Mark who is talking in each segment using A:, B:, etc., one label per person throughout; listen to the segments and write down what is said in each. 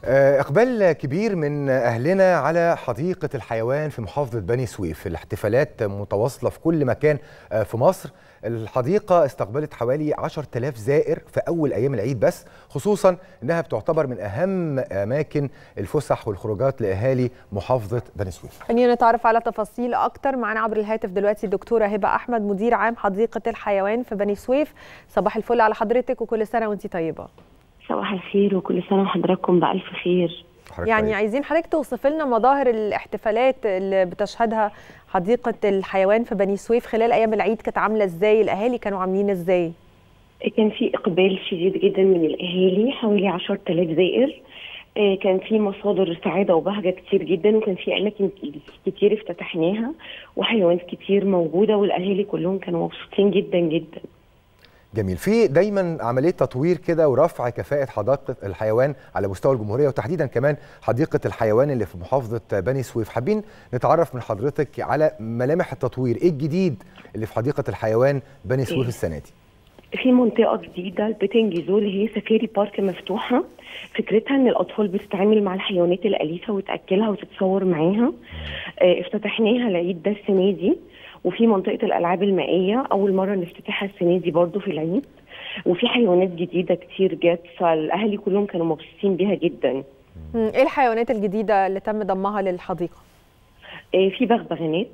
A: إقبال كبير من أهلنا على حديقة الحيوان في محافظة بني سويف الاحتفالات متواصلة في كل مكان في مصر الحديقة استقبلت حوالي 10000 زائر في أول أيام العيد بس خصوصا أنها بتعتبر من أهم أماكن الفسح والخروجات لأهالي محافظة بني سويف
B: خلينا نتعرف على تفاصيل أكتر معنا عبر الهاتف دلوقتي الدكتورة هبة أحمد مدير عام حديقة الحيوان في بني سويف صباح الفل على حضرتك وكل سنة وأنت طيبة
C: صباح الخير وكل سنة وحضراتكم بألف خير
B: يعني طيب. عايزين حضرتك توصف لنا مظاهر الاحتفالات اللي بتشهدها حديقة الحيوان في بني سويف خلال أيام العيد كانت عاملة إزاي الأهالي كانوا عاملين إزاي
C: كان في إقبال شديد جدا من الأهالي حوالي 10000 زائر كان في مصادر سعادة وبهجة كتير جدا وكان في أماكن كتير افتتحناها وحيوانات كتير موجودة والأهالي كلهم كانوا مبسوطين جدا جدا
A: جميل في دايما عمليه تطوير كده ورفع كفاءه حديقه الحيوان على مستوى الجمهوريه وتحديدا كمان حديقه الحيوان اللي في محافظه بني سويف حابين نتعرف من حضرتك على ملامح التطوير ايه الجديد اللي في حديقه الحيوان بني سويف السنه دي
C: في منطقة جديدة البتنجزو اللي هي سفاري بارك مفتوحة فكرتها ان الاطفال بتتعامل مع الحيوانات الاليفة وتاكلها وتتصور معاها اه افتتحناها العيد ده السنة دي وفي منطقه الالعاب المائيه اول مره نفتتحها السنه دي برضو في العيد وفي حيوانات جديده كتير جت فالاهالي كلهم كانوا مبسوطين بيها جدا
B: ايه الحيوانات الجديده اللي تم ضمها للحديقه
C: آه في بغبغانات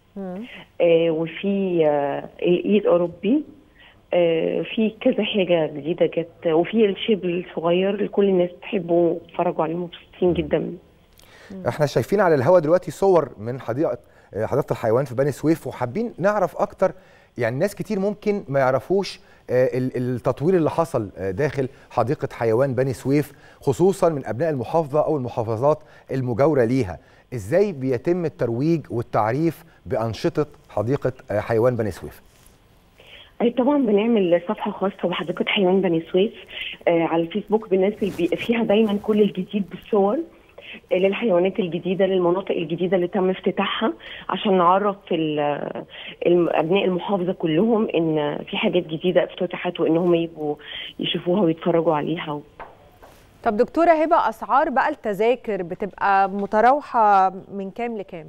C: آه وفي آه الايد اوروبي آه في كذا حاجه جديده جت وفي الشبل الصغير اللي كل الناس بتحبه وبيتفرجوا عليه مبسوطين جدا
A: احنا شايفين على الهواء دلوقتي صور من حديقه حديقه الحيوان في بني سويف وحابين نعرف اكتر يعني ناس كتير ممكن ما يعرفوش التطوير اللي حصل داخل حديقه حيوان بني سويف خصوصا من ابناء المحافظه او المحافظات المجاوره ليها ازاي بيتم الترويج والتعريف بانشطه حديقه حيوان بني سويف
C: اي طبعا بنعمل صفحه خاصه بحديقه حيوان بني سويف آه على الفيسبوك بننزل فيها دايما كل الجديد بالصور للحيوانات الجديده للمناطق الجديده اللي تم افتتاحها عشان نعرف ابناء المحافظه كلهم ان في حاجات جديده افتتحت وانهم يبقوا يشوفوها ويتفرجوا عليها
B: طب دكتوره هبه اسعار بقى التذاكر بتبقى متراوحه من كام لكام؟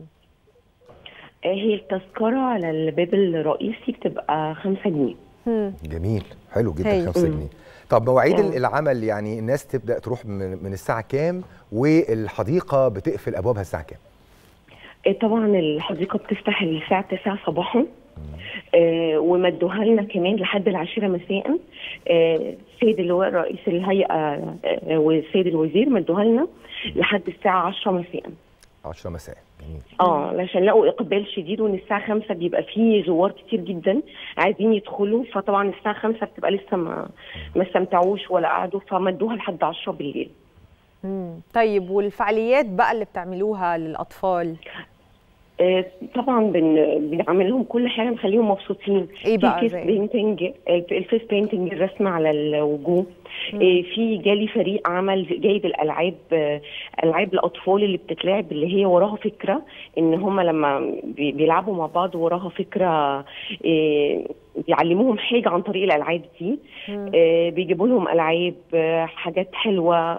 C: هي التذكره على الباب الرئيسي بتبقى 5 جنيه
A: جميل حلو جدا 5 جنيه طب مواعيد يعني. العمل يعني الناس تبدا تروح من, من الساعه كام والحديقه بتقفل ابوابها الساعه كام
C: طبعا الحديقه بتفتح الساعه 9 صباحا آه ومدوها لنا كمان لحد العاشره مساء آه السيد اللواء رئيس الهيئه آه والسيد الوزير مدوها لنا لحد الساعه 10 مساء
A: 10 مساء جميل
C: اه علشان لقوا اقبال شديد وان الساعه 5 بيبقى فيه زوار كتير جدا عايزين يدخلوا فطبعا الساعه 5 بتبقى لسه ما ما استمتعوش ولا قعدوا فمدوها لحد 10 بالليل
B: امم طيب والفعاليات بقى اللي بتعملوها للاطفال
C: آه طبعا بن بنعمل لهم كل حاجه نخليهم مبسوطين
B: ايه بقى
C: الفيس بينتنج الفيس بينتنج الرسم على الوجوه آه في جالي فريق عمل جايب الالعاب آه العاب الاطفال اللي بتتلعب اللي هي وراها فكره ان هم لما بيلعبوا مع بعض وراها فكره بيعلموهم حاجه عن طريق الالعاب دي بيجيبوا لهم العاب حاجات حلوه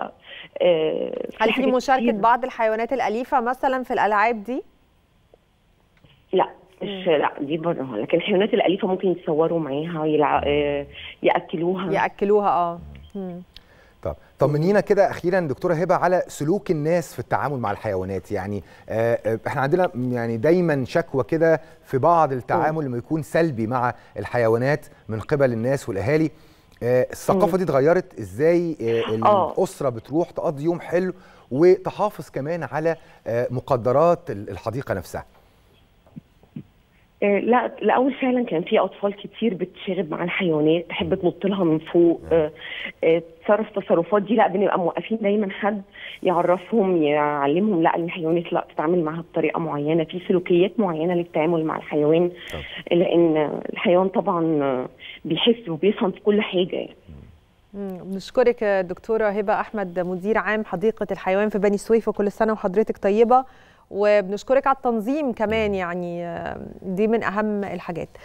B: هل في مشاركه بعض الحيوانات الاليفه مثلا في الالعاب دي؟
C: لا مش لا دي بره لكن الحيوانات الاليفه ممكن يتصوروا معاها يلع... ياكلوها
B: ياكلوها اه
A: طب طمنينا كده اخيرا دكتوره هبه على سلوك الناس في التعامل مع الحيوانات يعني آه احنا عندنا يعني دايما شكوى كده في بعض التعامل لما يكون سلبي مع الحيوانات من قبل الناس والاهالي آه الثقافه دي اتغيرت ازاي آه الاسره بتروح تقضي يوم حلو وتحافظ كمان على آه مقدرات الحديقه نفسها
C: لا الاول فعلا كان في اطفال كتير بتشاغب مع الحيوانات تحب تنط لها من فوق تصرف تصرفات دي لا بنبقى موقفين دايما حد يعرفهم يعلمهم لا الحيوانات لا تتعامل معاها بطريقه معينه في سلوكيات معينه للتعامل مع الحيوان لان الحيوان طبعا بيحس وبيفهم في كل حاجه يعني.
B: بنشكرك دكتوره هبه احمد مدير عام حديقه الحيوان في بني سويف وكل سنه وحضرتك طيبه وبنشكرك على التنظيم كمان يعني دي من اهم الحاجات